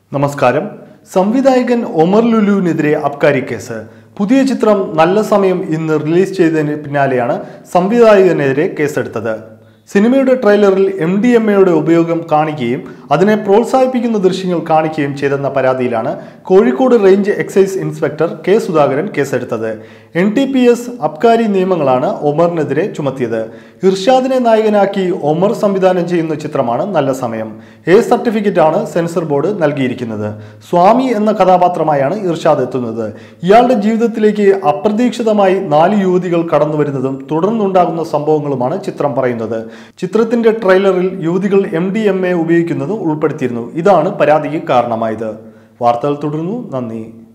നമസ്കാരം സംവിധായകൻ ഒമർ ലുലുവിനെതിരെ അബ്കാരി കേസ് പുതിയ ചിത്രം നല്ല സമയം ഇന്ന് റിലീസ് ചെയ്തതിന് പിന്നാലെയാണ് സംവിധായകനെതിരെ കേസെടുത്തത് സിനിമയുടെ ട്രെയിലറിൽ എം ഡി എം എയുടെ ഉപയോഗം കാണിക്കുകയും അതിനെ പ്രോത്സാഹിപ്പിക്കുന്ന ദൃശ്യങ്ങൾ കാണിക്കുകയും ചെയ്തെന്ന പരാതിയിലാണ് Kozhikode range excise inspector K Sudhakaran കേസെടുത്തത് എൻ ടി പി എസ് അബ്കാരി നിയമങ്ങളാണ് ഒമറിനെതിരെ ചുമത്തിയത് ഇർഷാദിനെ നായകനാക്കി ഒമർ സംവിധാനം ചെയ്യുന്ന ചിത്രമാണ് നല്ല സമയം എ സർട്ടിഫിക്കറ്റ് ആണ് സെൻസർ ബോർഡ് നൽകിയിരിക്കുന്നത് സ്വാമി എന്ന കഥാപാത്രമായാണ് ഇർഷാദ് എത്തുന്നത് ഇയാളുടെ ജീവിതത്തിലേക്ക് അപ്രതീക്ഷിതമായി നാല് യുവതികൾ കടന്നു വരുന്നതും തുടർന്നുണ്ടാകുന്ന സംഭവങ്ങളുമാണ് ചിത്രം പറയുന്നത് ചിത്രത്തിന്റെ ട്രെയിലറിൽ യുവതികൾ എം ഡി എം എ ഉപയോഗിക്കുന്നതും ഉൾപ്പെടുത്തിയിരുന്നു ഇതാണ് പരാതിക്ക് കാരണമായത് വാർത്തകൾ തുടരുന്നു നന്ദി